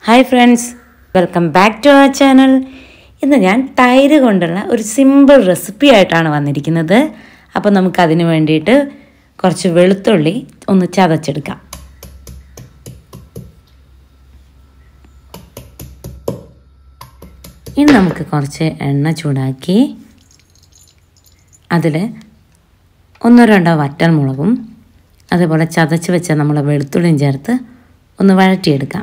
hi friends welcome back to our channel ഇന്ന് ഞാൻ തൈര് കൊണ്ടുള്ള ഒരു സിമ്പിൾ റെസിപ്പി ആയിട്ടാണ് വന്നിരിക്കുന്നത് അപ്പോൾ നമുക്ക് അതിന് വേണ്ടിയിട്ട് കുറച്ച് വെളുത്തുള്ളി ഒന്ന് ചതച്ചെടുക്കാം ഇനി നമുക്ക് കുറച്ച് എണ്ണ ചൂടാക്കി അതിൽ ഒന്നോ രണ്ടോ വറ്റൽ മുളകും അതേപോലെ ചതച്ച് വെച്ച നമ്മളെ വെളുത്തുള്ളിയും ചേർത്ത് ഒന്ന് വഴറ്റിയെടുക്കാം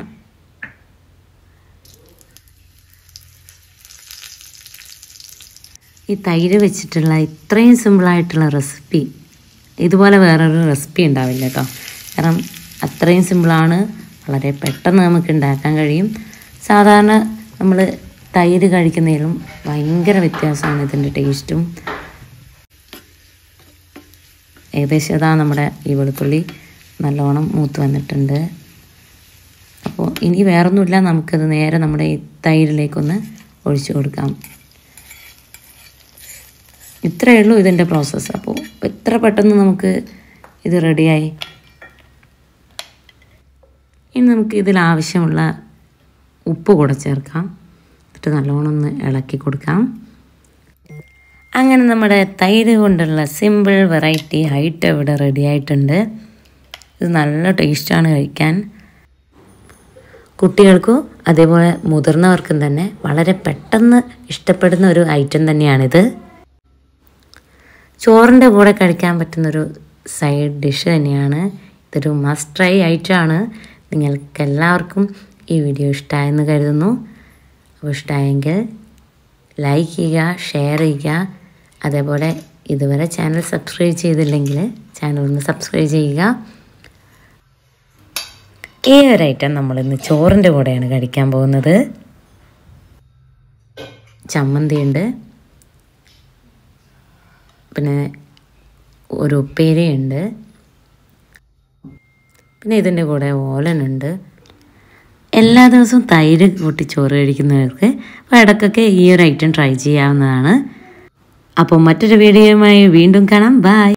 ഈ തൈര് വെച്ചിട്ടുള്ള ഇത്രയും സിമ്പിളായിട്ടുള്ള റെസിപ്പി ഇതുപോലെ വേറൊരു റെസിപ്പി ഉണ്ടാവില്ല കേട്ടോ കാരണം അത്രയും സിമ്പിളാണ് വളരെ പെട്ടെന്ന് നമുക്ക് ഉണ്ടാക്കാൻ കഴിയും സാധാരണ നമ്മൾ തൈര് കഴിക്കുന്നതിലും ഭയങ്കര വ്യത്യാസമാണ് ഇതിൻ്റെ ടേസ്റ്റും ഏകദേശം ഇതാ നമ്മുടെ ഈ വെളുത്തുള്ളി നല്ലോണം മൂത്ത് വന്നിട്ടുണ്ട് അപ്പോൾ ഇനി വേറൊന്നുമില്ല നമുക്കത് നേരെ നമ്മുടെ ഈ തൈരിലേക്കൊന്ന് ഒഴിച്ചു കൊടുക്കാം ഇത്രയേ ഉള്ളൂ ഇതിൻ്റെ പ്രോസസ്സ് അപ്പോൾ എത്ര പെട്ടെന്ന് നമുക്ക് ഇത് റെഡിയായി ഇനി നമുക്ക് ഇതിൽ ആവശ്യമുള്ള ഉപ്പ് കൂടെ ചേർക്കാം എന്നിട്ട് നല്ലോണം ഒന്ന് ഇളക്കി കൊടുക്കാം അങ്ങനെ നമ്മുടെ തൈര് കൊണ്ടുള്ള സിമ്പിൾ വെറൈറ്റി ഹൈറ്റ് ഇവിടെ റെഡി ആയിട്ടുണ്ട് ഇത് നല്ല ടേസ്റ്റാണ് കഴിക്കാൻ കുട്ടികൾക്കും അതേപോലെ മുതിർന്നവർക്കും തന്നെ വളരെ പെട്ടെന്ന് ഇഷ്ടപ്പെടുന്ന ഒരു ഐറ്റം തന്നെയാണിത് ചോറിൻ്റെ കൂടെ കഴിക്കാൻ പറ്റുന്നൊരു സൈഡ് ഡിഷ് തന്നെയാണ് ഇതൊരു മസ്റ്റ് ട്രൈ ഐറ്റമാണ് നിങ്ങൾക്ക് എല്ലാവർക്കും ഈ വീഡിയോ ഇഷ്ടമായെന്ന് കരുതുന്നു അപ്പോൾ ഇഷ്ടമായെങ്കിൽ ലൈക്ക് ചെയ്യുക ഷെയർ ചെയ്യുക അതേപോലെ ഇതുവരെ ചാനൽ സബ്സ്ക്രൈബ് ചെയ്തില്ലെങ്കിൽ ചാനൽ ഒന്ന് സബ്സ്ക്രൈബ് ചെയ്യുക ഈ ഒരു ഐറ്റം നമ്മളിന്ന് ചോറിൻ്റെ കൂടെയാണ് കഴിക്കാൻ പോകുന്നത് ചമ്മന്തിയുണ്ട് പിന്നെ ഒരു ഉപ്പേരിയുണ്ട് പിന്നെ ഇതിൻ്റെ കൂടെ ഓലനുണ്ട് എല്ലാ ദിവസവും തൈര് കൂട്ടി ചോറ് കഴിക്കുന്നവർക്ക് അപ്പോൾ ഇടയ്ക്കൊക്കെ ഈ ഒരു ഐറ്റം ട്രൈ ചെയ്യാവുന്നതാണ് അപ്പോൾ മറ്റൊരു വീഡിയോയുമായി വീണ്ടും കാണാം ബായ്